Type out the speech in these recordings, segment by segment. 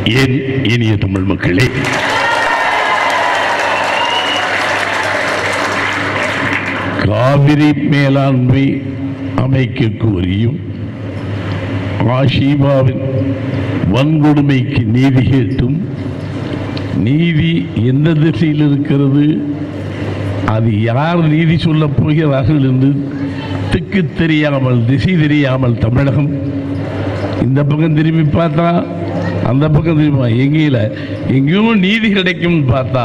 என் இனிய தமிழ் மக்களே காவிரி மேலாண்மை அமைக்க கோரியும் ஆஷீபாவின் வன்கொடுமைக்கு நீதி கேட்டும் நீதி எந்த திசையில் இருக்கிறது அது யார் நீதி சொல்லப் போகிறார்கள் என்று திக்கு தெரியாமல் திசை தெரியாமல் தமிழகம் இந்த பக்கம் திரும்பி பார்த்தா அந்த பக்கம் திரும்பி எங்கேயில எங்கேயும் நீதி கிடைக்கும்னு பார்த்தா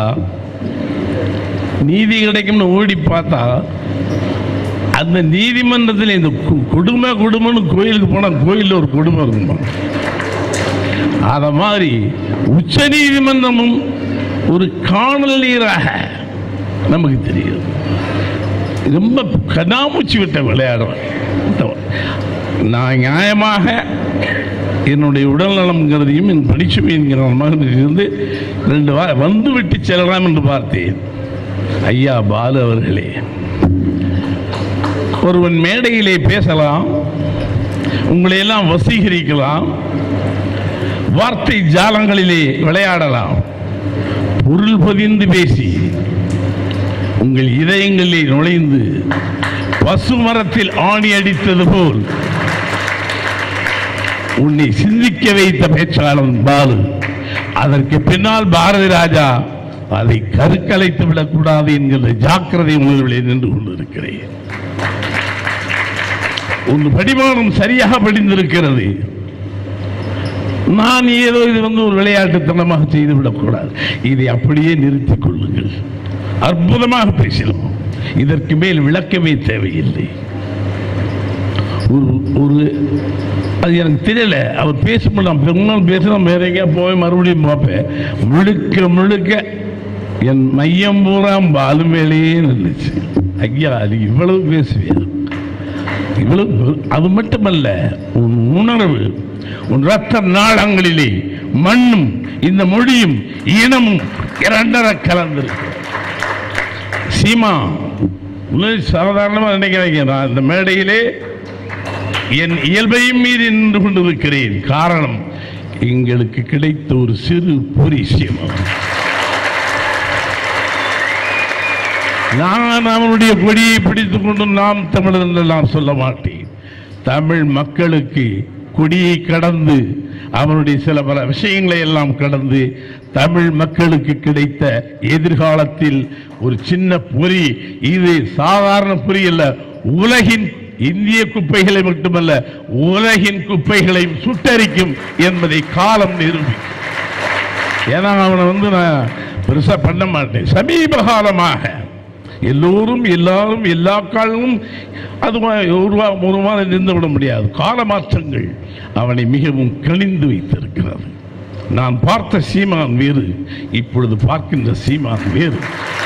நீதி கிடைக்கும்னு ஓடி பார்த்தா அந்த நீதிமன்றத்தில் இந்த கு- கொடுமை கொடுமைன்னு கோயிலுக்கு போனால் கோயிலில் ஒரு கொடுமை இருக்குமா அத மாதிரி உச்ச நீதிமன்றமும் ஒரு காணல் நீராக நமக்கு தெரியுது ரொம்ப கண்ணாமூச்சி விட்ட விளையாடுறேன் நான் நியாயமாக என்னுடைய உடல்நலம் கருதியும் என் படிச்சுமையின் காரணமாக இருந்து ரெண்டு வா வந்து விட்டு செல்லலாம் என்று பார்த்தேன் ஐயா பாலு அவர்களே ஒருவன் மேடையிலே பேசலாம் உங்களை எல்லாம் வசீகரிக்கலாம் வார்த்தை ஜாலங்களிலே விளையாடலாம் பொருள் பதிந்து பேசி உங்கள் இதயங்களிலே நுழைந்து பசுமரத்தில் ஆணி அடித்தது போல் உன்னை சிந்திக்க வைத்த பேச்சாளன் பாலு அதற்கு பின்னால் பாரதி ராஜா அதை கருக்கலைத்து விடக்கூடாது என்கிற ஜாக்கிரதை உணர்விலே நின்று கொண்டிருக்கிறேன் உன் படிமானம் சரியாக படிந்திருக்கிறது நான் ஏதோ இது வந்து ஒரு விளையாட்டுத்தனமாக செய்து விடக்கூடாது இதை அப்படியே நிறுத்திக் கொள்ளுங்கள் அற்புதமாக பேசினோம் இதற்கு மேல் விளக்கமே தேவையில்லை ஒரு ஒரு அது எனக்கு தெரியல அவர் பேசும்போது நான் பெருமாள் பேசுகிறோம் வேற எங்கேயா போய் மறுபடியும் பார்ப்பேன் முழுக்க முழுக்க என் மையம் பூரா பாலு மேலேயே நின்றுச்சு ஐயா அது இவ்வளவு பேசுவியா இவ்வளவு அது மட்டுமல்ல உன் உணர்வு உன் ரத்த நாளங்களிலே மண்ணும் இந்த மொழியும் இனமும் இரண்டர கலந்திருக்கு சீமா உண்மை சாதாரணமாக நினைக்கிறீங்க நான் இந்த மேடையிலே என் இயல்பையும் மீறி நின்று கொண்டிருக்கிறேன் காரணம் எங்களுக்கு கிடைத்த ஒரு சிறு பொரிசியமம் நான் அவனுடைய கொடியை பிடித்துக் கொண்டு நாம் தமிழர் என்று நான் சொல்ல மாட்டேன் தமிழ் மக்களுக்கு கொடியை கடந்து அவனுடைய சில பல விஷயங்களை எல்லாம் கடந்து தமிழ் மக்களுக்கு கிடைத்த எதிர்காலத்தில் ஒரு சின்ன பொறி இது சாதாரண பொறி அல்ல உலகின் இந்திய குப்பைகளை மட்டுமல்ல உலகின் குப்பைகளையும் சுட்டரிக்கும் என்பதை காலம் நிரூபிக்கும் ஏன்னா அவனை வந்து நான் பெருசா பண்ண மாட்டேன் சமீப காலமாக எல்லோரும் எல்லாரும் எல்லா காலமும் அது மா- ஒரு வா- ஒரு மாதம் நின்று விட முடியாது கால மாற்றங்கள் அவனை மிகவும் கணிந்து வைத்திருக்கிறது நான் பார்த்த சீமான் வேறு இப்பொழுது பார்க்கின்ற சீமான் வேறு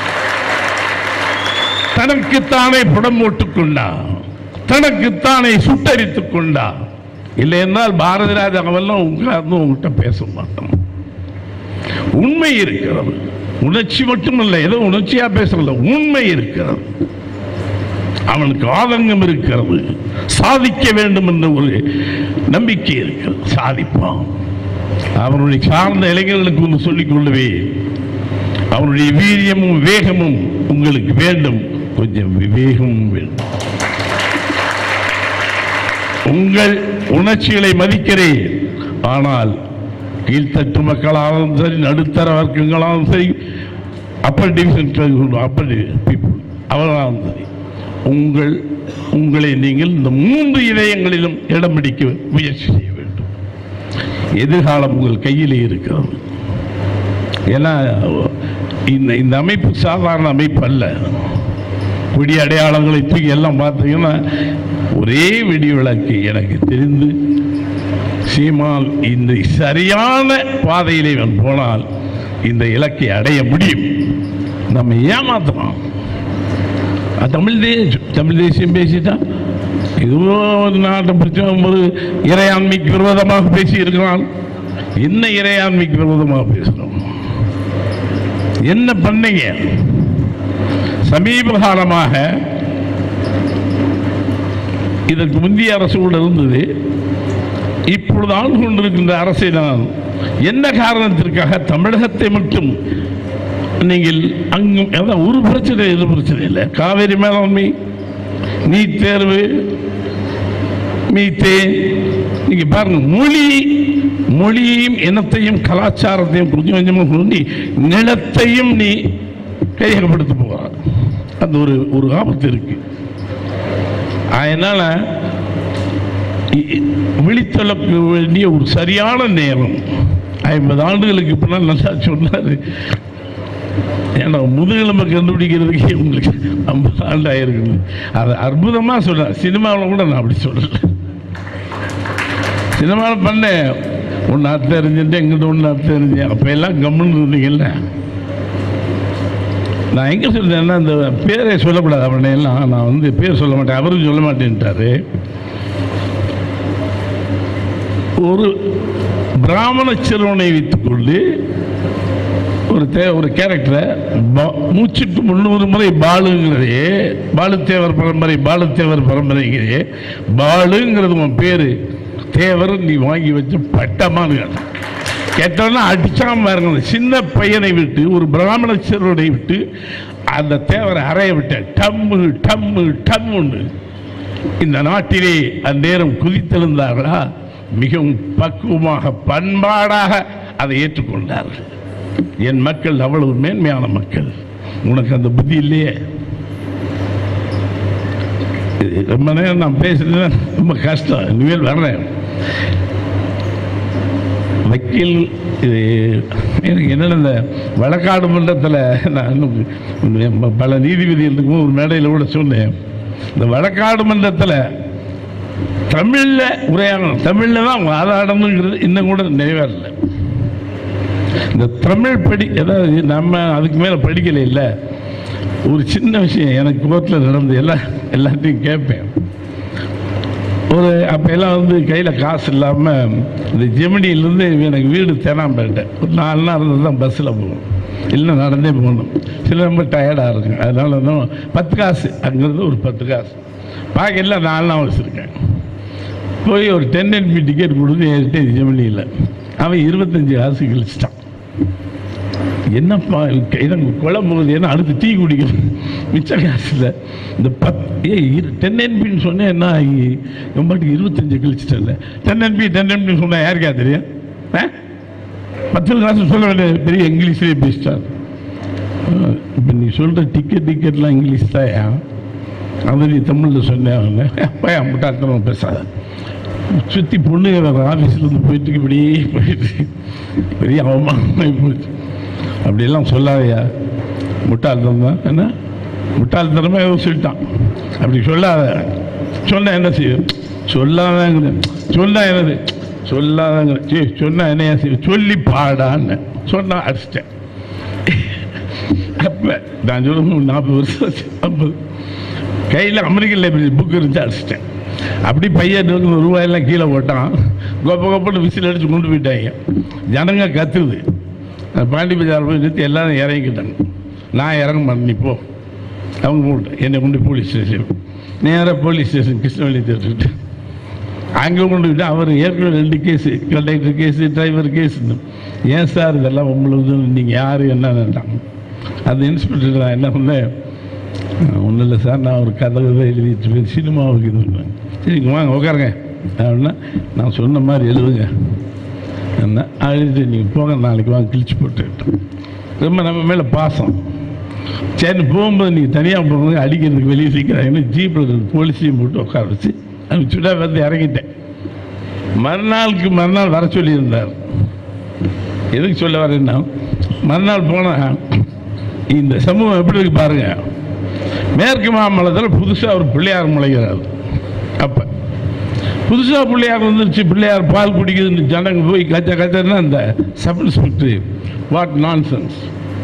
தனக்குத்தானே புடம் போட்டுக் கொண்டான் தனக்குத்தானே சுட்டரித்துக் கொண்டான் இல்லை என்றால் பாரதி ராஜா அவெல்லாம் உட்கார்ந்து உங்ககிட்ட பேச மாட்டான் உண்மை இருக்கிறது உணர்ச்சி மட்டுமல்ல ஏதோ உணர்ச்சியா பேசல உண்மை இருக்கிறது அவனுக்கு ஆதங்கம் இருக்கிறது சாதிக்க வேண்டும் என்ற ஒரு நம்பிக்கை இருக்கிறது சாதிப்பான் அவனுடைய சார்ந்த இளைஞர்களுக்கு ஒன்று சொல்லிக் கொள்ளவே அவனுடைய வீரியமும் வேகமும் உங்களுக்கு வேண்டும் கொஞ்சம் விவேகமும் வேண்டும் உங்கள் உணர்ச்சிகளை மதிக்கிறேன் ஆனால் கீழ்த்தட்டு மக்களாலும் சரி நடுத்தர வர்க்கங்களாலும் சரி அப்பர் டிவிஷன் அப்பர் பீப்புள் அவர்களாலும் சரி உங்கள் உங்களை நீங்கள் இந்த மூன்று இதயங்களிலும் இடம் பிடிக்க முயற்சி செய்ய வேண்டும் எதிர்காலம் உங்கள் கையிலே இருக்கிறது ஏன்னா இந்த இந்த அமைப்பு சாதாரண அமைப்பு அல்ல கொடி அடையாளங்களை தூக்கி எல்லாம் பார்த்தீங்கன்னா ஒரே வெடி விளக்கு எனக்கு தெரிந்து சீமான் இந்த சரியான பாதையிலே இவன் போனால் இந்த இலக்கை அடைய முடியும் நம்ம ஏமாத்தலாம் அது தமிழ் தேசம் தமிழ் தேசியம் பேசிட்டா ஏதோ ஒரு நாட்டை பற்றி ஒரு இறையாண்மைக்கு விரோதமாக பேசி இருக்கிறான் என்ன இறையாண்மைக்கு விரோதமாக பேசுகிறோம் என்ன பண்ணீங்க சமீப காலமாக இதற்கு முந்தைய அரசு கூட இருந்தது இப்பொழுது ஆண்டு கொண்டிருக்கின்ற அரசை நான் என்ன காரணத்திற்காக தமிழகத்தை மட்டும் நீங்கள் அங்கும் அதான் ஒரு பிரச்சனை எது பிரச்சனை இல்லை காவேரி மேலாண்மை நீட் தேர்வு மீத்தேன் நீங்க பாருங்க மொழி மொழியையும் இனத்தையும் கலாச்சாரத்தையும் கொஞ்சம் கொஞ்சமாக சொல்லி நிலத்தையும் நீ கையகப்படுத்த போகிற அந்த ஒரு ஒரு ஆபத்து இருக்கு அதனால இ- இ- விழித்தொள்ள வேண்டிய ஒரு சரியான நேரம் ஐம்பது ஆண்டுகளுக்கு பின்னால் நல்லா சொன்னார் ஏன்னா முதுகெலும்பை கண்டுபிடிக்கிறதுக்கே உங்களுக்கு ஐம்பது ஆண்டு ஆயிருக்கு அது அற்புதமாக சொல்றார் சினிமாவில் கூட நான் அப்படி சொல்லலை சினிமாவில் பண்ணேன் ஒன்று அர்த்தம் தெரிஞ்சுட்டு எங்கிட்ட ஒன்று அர்த்தம் தெரிஞ்சேன் அப்போ எல்லாம் கம்முன்னு இருந்தீங்கல்ல நான் எங்கே சொல்றேன்னா அந்த பேரை சொல்லக்கூடாது அவனை எல்லாம் நான் வந்து பேர் சொல்ல மாட்டேன் அவரும் சொல்ல மாட்டேன்ட்டாரு ஒரு பிராமண சிறுவனை வைத்துக்கொண்டு ஒரு தே ஒரு கேரக்டரை மூச்சுக்கு முந்நூறு முறை பாலுங்கிறதே பாலுத்தேவர் பரம்பரை பாலுத்தேவர் பரம்பரைங்கிறதே பாலுங்கிறது உன் பேரு தேவர் நீ வாங்கி வச்ச பட்டமானு கேட்டான். கேட்டோன்னா அடிச்சாம பாருங்க சின்ன பையனை விட்டு ஒரு பிராமண சிறுவனை விட்டு அந்த தேவரை அறைய விட்ட டம்மு டம்மு டம்முன்னு இந்த நாட்டிலே அந்நேரம் குதித்தெழுந்தார்களா மிகவும் பக்குவமாக பண்பாடாக அதை ஏற்றுக்கொண்டார்கள் என் மக்கள் அவ்வளவு மேன்மையான மக்கள் உனக்கு அந்த புத்தி இல்லையே இது ரொம்ப நேரம் நான் பேசுறது ரொம்ப கஷ்டம் இனிமேல் வர்றேன் வக்கீல் இது எனக்கு என்னென்ன இந்த வழக்காடு மன்றத்தில் நான் இன்னும் பல நீதிபதிகள் இருக்கும் ஒரு மேடையில் கூட சொன்னேன் இந்த வழக்காடு மன்றத்தில் தமிழில் உரையாடணும் தமிழில் தான் வாதாடணுங்கிறது இன்னும் கூட நிறைவேறல இந்த தமிழ் படி அதாவது நம்ம அதுக்கு மேலே படிக்கலை இல்லை ஒரு சின்ன விஷயம் எனக்கு கோர்ட்டில் நடந்து எல்லாம் எல்லாத்தையும் கேட்பேன் ஒரு அப்போ எல்லாம் வந்து கையில் காசு இல்லாமல் இந்த ஜெமினியிலேருந்து எனக்கு வீடு தேனாம்பேட்டை ஒரு நாலு நாள் இருந்து தான் பஸ்ஸில் போகணும் இல்லை நடந்தே போகணும் சில ரொம்ப டயர்டாக இருக்கும் அதனால தான் பத்து காசு அங்கேருந்து ஒரு பத்து காசு பாக்கெட்டில் நாலு நாள் வச்சுருக்கேன் போய் ஒரு டென் என்பி டிக்கெட் கொடுத்து ஏறிட்டு ஜெமினியில் அவன் இருபத்தஞ்சி காசு கழிச்சிட்டான் என்னப்பா இதை கொலை போகுது ஏன்னா அடுத்து டீ குடிக்கணும் மிச்ச காசில் இந்த பத் ஏ டென் என்பின்னு சொன்னேன் என்ன ஆகி என் பாட்டுக்கு இருபத்தஞ்சு கழிச்சிட்டல டென் என்பி டென் என்பின்னு சொன்னா யாருக்கா தெரியும் ஆ? பத்து காசு சொல்ல வேண்டிய பெரிய இங்கிலீஷ்லேயே பேசிட்டார் இப்போ நீ சொல்கிற டிக்கெட் டிக்கெட்லாம் இங்கிலீஷ் தாயா அது நீ தமிழில் சொன்னேன் அவங்க அப்பா முட்டாத்தனம் பேசாத சுற்றி பொண்ணுங்க வேறு ஆஃபீஸ்லேருந்து போயிட்டு இப்படியே போயிட்டு பெரிய அவமானமாகி போச்சு அப்படியெல்லாம் சொல்லாதயா முட்டாள்தனம் தான் என்ன முட்டாள்தனமே சொல்லிட்டான் அப்படி சொல்லாத சொன்ன என்ன செய்யும் சொல்லாதங்கிற சொன்னா என்னது சொல்லாதங்கிற சே சொன்னா என்ன செய்யும் சொல்லி பாடான்னு சொன்னா அடிச்சிட்டேன் அப்போ நான் சொல்லுவேன் நாற்பது வருஷம் ஆச்சு ஐம்பது கையில் அமெரிக்கன் லைப்ரரி புக் இருந்துச்சு அடிச்சிட்டேன் அப்படி பையன் நூறு ரூபாயெல்லாம் கீழே போட்டான் கோப்ப கோப்பன்னு விசில் அடித்து கொண்டு போயிட்டாங்க ஜனங்க கத்துது பாண்டி பஜார் போய் நிறுத்தி எல்லாரும் இறங்கிக்கிட்டாங்க நான் இறங்க மாட்டேன் நீ போ அவங்க போட்டேன் என்னை கொண்டு போலீஸ் ஸ்டேஷன் நேராக போலீஸ் ஸ்டேஷன் கிருஷ்ணவெளி தேர்த்துக்கிட்டு அங்கே கொண்டு விட்டு அவர் ஏற்கனவே ரெண்டு case conductor case driver case ஏன் சார் இதெல்லாம் உங்களுக்கு நீங்கள் யார் என்னன்னுட்டாங்க அந்த இன்ஸ்பெக்டர் நான் என்ன சொன்னேன் ஒன்றும் இல்லை சார் நான் ஒரு கதை கதை எழுதிட்டு போய் சினிமாவுக்கு இது பண்ணேன் சரிங்க வாங்க உட்காருங்க அப்படின்னா நான் சொன்ன மாதிரி எழுதுங்க என்ன அழுது நீங்கள் போங்க நாளைக்கு வாங்க கிழிச்சு போட்டு ரொம்ப நம்ம மேலே பாசம் சரி போகும்போது நீங்கள் தனியாக போகும்போது அடிக்கிறதுக்கு வெளியே சீக்கிரம் ஜீப்பில் போலீஸையும் போட்டு உட்கார வச்சு சுடா வந்து இறங்கிட்டேன் மறுநாளுக்கு மறுநாள் வர சொல்லியிருந்தார் எதுக்கு சொல்ல வரேன்னா மறுநாள் போனால் இந்த சமூகம் எப்படி இருக்கு பாருங்க மேற்கு மாமல்லத்தில் புதுசாக ஒரு பிள்ளையார் முளைகிறார் அப்போ புதுசாக பிள்ளையார் வந்துருச்சு பிள்ளையார் பால் குடிக்குதுன்னு ஜனங்க போய் கச்ச கச்சன்னா அந்த சப் இன்ஸ்பெக்டர் வாட் நான்சென்ஸ்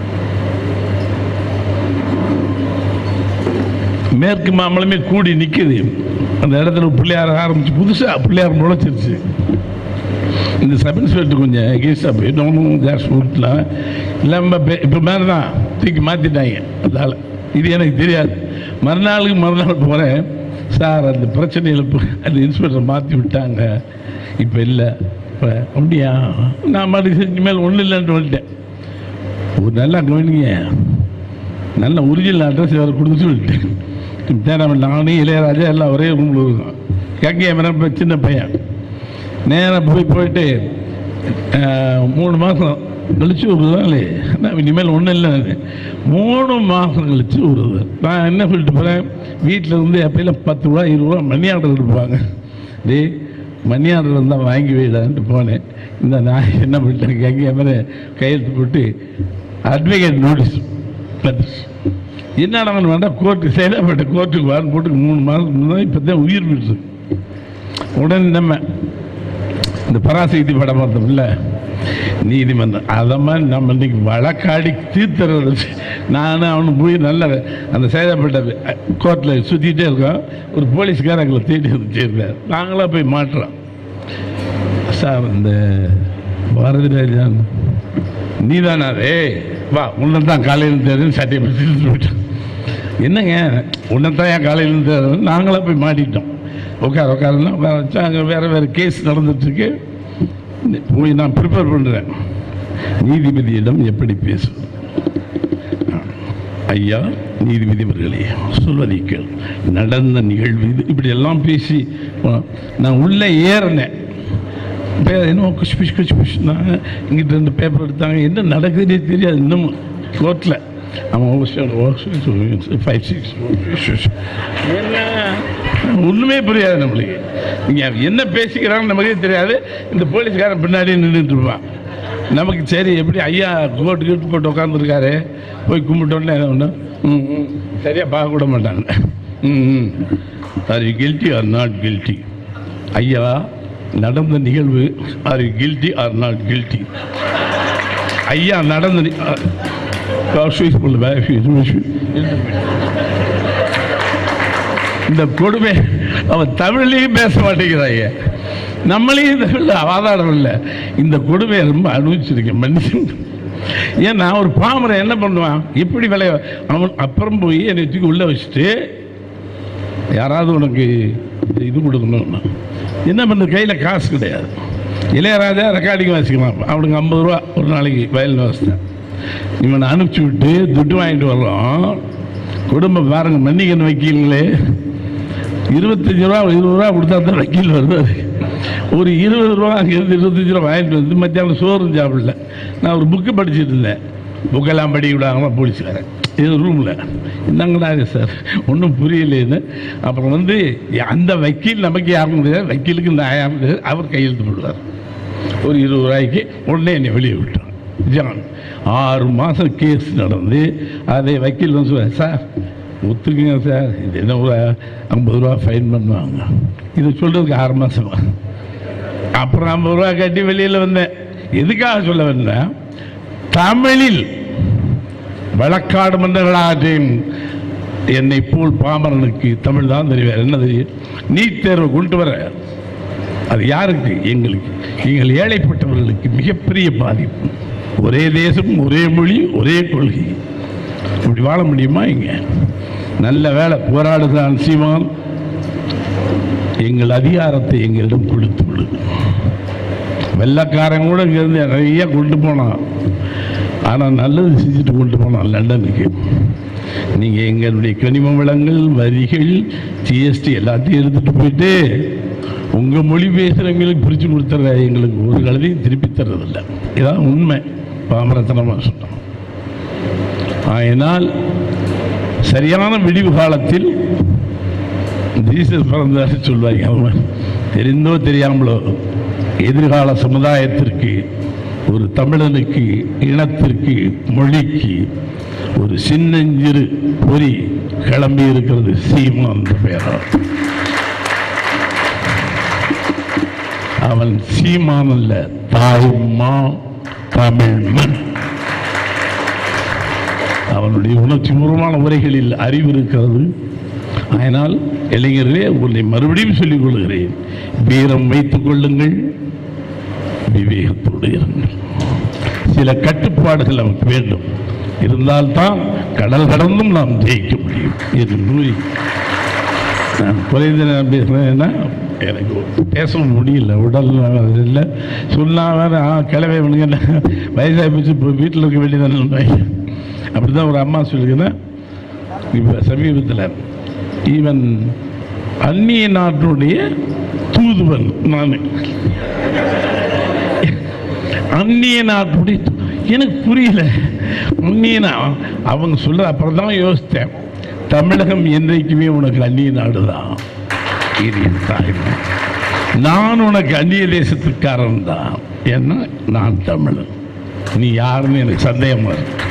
மேற்கு மாமலமே கூடி நிற்குது அந்த இடத்துல ஒரு பிள்ளையார் ஆரம்பிச்சு புதுசாக பிள்ளையார் முளைச்சிருச்சு இந்த சப் இன்ஸ்பெக்டர் கொஞ்சம் எகேன்ஸ்டாக போய் நோமும் கேஸ் விட்டுலாம் இல்லாமல் இப்போ மாதிரி தான் தூக்கி மாற்றிட்டாங்க அதால் இது எனக்கு தெரியாது மறுநாளுக்கு மறுநாள் போகிறேன் சார் அந்த பிரச்சனையில் இப்போ அந்த இன்ஸ்பெக்டர் மாற்றி விட்டாங்க இப்போ இல்லை இப்போ அப்படியா நான் மறுபடியும் இனிமேல் ஒன்றும் இல்லைன்ட்டு வந்துட்டேன் ஒரு நல்லா கவனிங்க நல்ல ஒரிஜினல் அட்ரஸ் வேறு கொடுத்துட்டு வந்துட்டேன் தேனாம நானே இளையராஜா எல்லாம் ஒரே ரூமில் இருக்கோம் கேட்க இப்போ சின்ன பையன் நேராக போய் போயிட்டு அஹ், மூணு மாதம் கழிச்சு வருதாங்களே நான் இனிமேல் ஒன்றும் இல்லை மூணு மாதம் கழிச்சு வருது நான் என்ன சொல்லிட்டு போகிறேன் வீட்டில் இருந்து எப்பயும் பத்து ரூபா இருபது ரூபா மணி ஆர்டர் எடுப்பாங்க டேய் மணி ஆர்டர் இருந்தால் வாங்கி வைடான்ட்டு போனேன் இந்த நான் என்ன பண்ணிட்டேன் கேட்க மாதிரி கையெழுத்து போட்டு அட்வொகேட் நோட்டீஸ் என்னடா வேண்டாம் கோர்ட்டு சேலப்பட்ட கோர்ட்டுக்கு வான்னு போட்டு மூணு மாதத்துக்கு முன்னாடி இப்போ தான் உயிர் விட்டுருக்கு உடனே நம்ம இந்த பராசக்தி படம் பார்த்தோம்ல நீதிமன்றம் அதை மாதிரி நம்ம இன்னைக்கு வழக்காடி தீர்த்துறது நானும் அவனு போய் நல்ல அந்த சேதப்பட்ட கோர்ட்டில் சுற்றிட்டே இருக்கோம் ஒரு போலீஸ்காரர் எங்களை தேடி வச்சிருக்கார் நாங்களாம் போய் மாட்டுறோம் சார் இந்த பாரதிராஜன் நீதானா ஏய் வா உன்னை தான் காலையில் தெரியும் சட்டையை பிடிச்சிட்டு போயிட்டோம் என்னங்க உன்னை தான் என் காலையில் தெரியும் நாங்களாம் போய் மாட்டிட்டோம் உட்கார உட்காருன்னா உட்கார வச்சா அங்கே வேறு வேறு கேஸ் நடந்துட்டுருக்கு போய் நான் ப்ரிப்பேர் பண்ணுறேன் நீதிபதியிடம் எப்படி பேசுவது ஐயா நீதிபதி அவர்களே சொல்வதை கேள் நடந்த நிகழ்வு இது இப்படி எல்லாம் பேசி நான் உள்ளே ஏறினேன் பே என்னமோ குஷ் புஷ் குஷ் புஷ் நான் இங்கிட்ட இருந்து பேப்பர் எடுத்தாங்க என்ன நடக்குதுன்னே தெரியாது இன்னும் கோர்ட்டில் அவன் ஃபைவ் சிக்ஸ் என்ன ஒன்றுமே புரியாது நம்மளுக்கு நீங்கள் என்ன பேசிக்கிறான்னு நமக்கே தெரியாது இந்த போலீஸ்காரன் பின்னாடியே நின்றுட்டு இருப்பான் நமக்கு சரி எப்படி ஐயா கோட்டு கீட்டு போட்டு உட்காந்துருக்காரு போய் கும்பிட்டோன்னே ஒன்று ம் ம் சரியாக பார்க்க கூட மாட்டாங்க ம் ம் are you guilty or not guilty ஐயா நடந்த நிகழ்வு are you guilty or not guilty ஐயா நடந்த நி- அ, காஷ்வீஸ் புள்ள பேக் ஃபீஸ் ஃபீஸ். இந்த கொடுமை அவன் தமிழ்லையும் பேச மாட்டேங்கிறாங்க நம்மளையும் தமிழில் அவாதாரம் இல்லை இந்த கொடுமையை ரொம்ப அனுபவிச்சிருக்கேன் மனுஷன் ஏன் நான் ஒரு பாமரை என்ன பண்ணுவான் எப்படி விளைய அவன் அப்புறம் போய் என்னை தூக்கி உள்ளே வச்சுட்டு யாராவது உனக்கு இது கொடுக்கணும் என்ன பண்ண கையில் காசு கிடையாது இளையராஜா ரெக்கார்டிங் வாசிக்கலாம் அவனுக்கு ஐம்பது ரூபா ஒரு நாளைக்கு வயலின் வாசித்தேன் இவனை அனுப்பிச்சி விட்டு துட்டு வாங்கிட்டு வர்றோம் குடும்பம் பாருங்க மன்னிக்கணும் வக்கீல்களே இருபத்தஞ்சி ரூபா இருபது ரூபா கொடுத்தா தான் வக்கீல் வருவார் ஒரு இருபது ரூபா அங்கேருந்து இருபத்தஞ்சி ரூபா வாங்கிட்டு வந்து மத்தியானம் சோறும் சாப்பிடல நான் ஒரு புக்கு படிச்சுட்டு இருந்தேன் புக்கெல்லாம் படிக்க விடாங்களா போலீஸ்காரன் இது ரூமில் என்னங்கடா இது சார் ஒன்றும் புரியலேன்னு அப்புறம் வந்து அந்த வக்கீல் நமக்கு யாரும் கிடையாது வக்கீலுக்கு நான் யாரும் கிடையாது அவர் கையெழுத்து போடுவார் ஒரு இருபது ரூபாய்க்கு உடனே என்னை வெளியே விட்டான் ஜான் ஆறு மாதம் கேஸ் நடந்து அதை வக்கீல் வந்து சொல்லுவார் சார் ஒத்துக்குங்க சார் இது என்ன ஒரு ஐம்பது ரூபா ஃபைன் பண்ணுவாங்க இதை சொல்கிறதுக்கு ஆறு மாதமா அப்புறம் ஐம்பது ரூபா கட்டி வெளியில் வந்தேன் எதுக்காக சொல்ல வந்தேன் தமிழில் வழக்காடு மன்றங்களாகட்டும் என்னை போல் பாமரனுக்கு தமிழ் தான் தெரியும் என்ன தெரியும் நீட் தேர்வை கொண்டு வர அது யாருக்கு எங்களுக்கு எங்கள் ஏழைப்பட்டவர்களுக்கு மிகப்பெரிய பாதிப்பு ஒரே தேசம் ஒரே மொழி ஒரே கொள்கை இப்படி வாழ முடியுமா இங்க நல்ல வேலை போராடுதான் சீமான் எங்கள் அதிகாரத்தை எங்களிடம் கொடுத்து விடுது வெள்ளக்காரன் கூட இங்கேருந்து நிறைய கொண்டு போனான் ஆனால் நல்லது செஞ்சுட்டு கொண்டு போனான் லண்டனுக்கு நீங்கள் எங்களுடைய கனிம வளங்கள் வரிகள் ஜிஎஸ்டி எல்லாத்தையும் எடுத்துகிட்டு போயிட்டு உங்கள் மொழி பேசுகிறவங்களுக்கு பிரித்து கொடுத்துட்ற எங்களுக்கு ஒரு கழுதையும் திருப்பி தர்றதில்ல இதான் உண்மை பாமரத்தனமாக சொன்னோம் ஆயினால் சரியான விடிவு காலத்தில் ஜீசஸ் பிறந்தாரு சொல்வாங்க அவங்க தெரிந்தோ தெரியாமலோ எதிர்கால சமுதாயத்திற்கு ஒரு தமிழனுக்கு இனத்திற்கு மொழிக்கு ஒரு சின்னஞ்சிறு பொறி கிளம்பி இருக்கிறது சீமான் என்ற பெயரால் அவன் சீமான் அல்ல தாய்மா தமிழ் மண் அவனுடைய உணர்ச்சி பூர்வமான உரைகளில் அறிவு இருக்கிறது அதனால் இளைஞர்களே உன்னை மறுபடியும் சொல்லிக் கொள்கிறேன் வீரம் வைத்துக் கொள்ளுங்கள் விவேகத்தோடு இருங்கள் சில கட்டுப்பாடுகள் நமக்கு வேண்டும் இருந்தால்தான் கடல் கடந்தும் நாம் ஜெயிக்க முடியும் என்று கூறி நான் குறைந்த நேரம் பேசுகிறேன்னா எனக்கு பேசவும் முடியல உடல் இல்லை சொன்னா வேற ஆ கிளவே விடுங்க வயசாகி போச்சு இப்போ வீட்டில் இருக்க வேண்டியதானே அப்படி தான் ஒரு அம்மா சொல்லிக்கிறேன் இப்போ சமீபத்தில் ஈவன் அந்நிய நாட்டுடைய தூதுவன் நான் அந்நிய நாட்டுடைய தூ- எனக்கு புரியல அந்நிய நா- அவங்க சொல்ற அப்புறம் தான் யோசித்தேன் தமிழகம் என்றைக்குமே உனக்கு அந்நிய நாடு தான் இது என் தாய்மை நான் உனக்கு அந்நிய தேசத்துக்காரன் தான் ஏன்னா நான் தமிழன் நீ யாருன்னு எனக்கு சந்தேகமா இருக்கு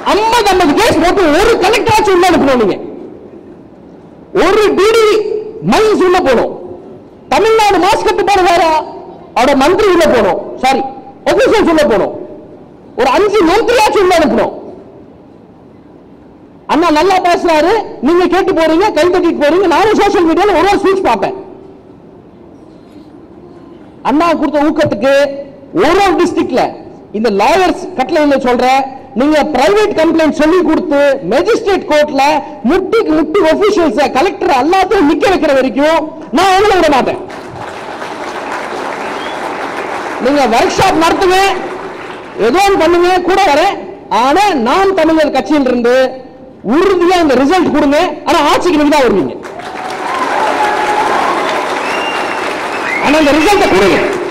ஐம்பது ஐம்பது கேஸ் போட்டு ஒரு கலெக்டராச்சும் உள்ள அனுப்பணும் நீங்க ஒரு டிடி மைன்ஸ் உள்ள போகணும் தமிழ்நாடு மாசு கட்டுப்பாடு வேற அவட மந்திரி உள்ள போகணும் சாரி ஒபிஷியல்ஸ் உள்ள போகணும் ஒரு அஞ்சு மந்திரியாச்சும் உள்ள அனுப்பணும் அண்ணா நல்லா பேசுறாரு நீங்க கேட்டு போறீங்க கை தட்டிட்டு போறீங்க நானும் சோஷியல் மீடியால ஒரு ஒரு ஸ்பீச் பார்ப்பேன் அண்ணா கொடுத்த ஊக்கத்துக்கு ஒரு ஒரு டிஸ்ட்ரிக்ட்ல இந்த லாயர்ஸ் கட்டளையில சொல்ற நீங்க பிரைவேட் கம்ப்ளைண்ட் சொல்லி கொடுத்து மேஜிஸ்ட்ரேட் கோர்ட்ல முட்டிக்கு முட்டி ஒபிஷியல்ஸ் கலெக்டர் எல்லாத்தையும் நிக்க வைக்கிற வரைக்கும் நான் அவங்கள விட மாட்டேன் நீங்க ஒர்க் ஷாப் நடத்துங்க ஏதோ ஒன்று பண்ணுங்க கூட வரேன் ஆனா நாம் தமிழர் கட்சியில் இருந்து உறுதியா இந்த ரிசல்ட் கொடுங்க ஆனா ஆட்சிக்கு நீங்க தான் வருவீங்க ஆனா இந்த ரிசல்ட்டை கொடுங்க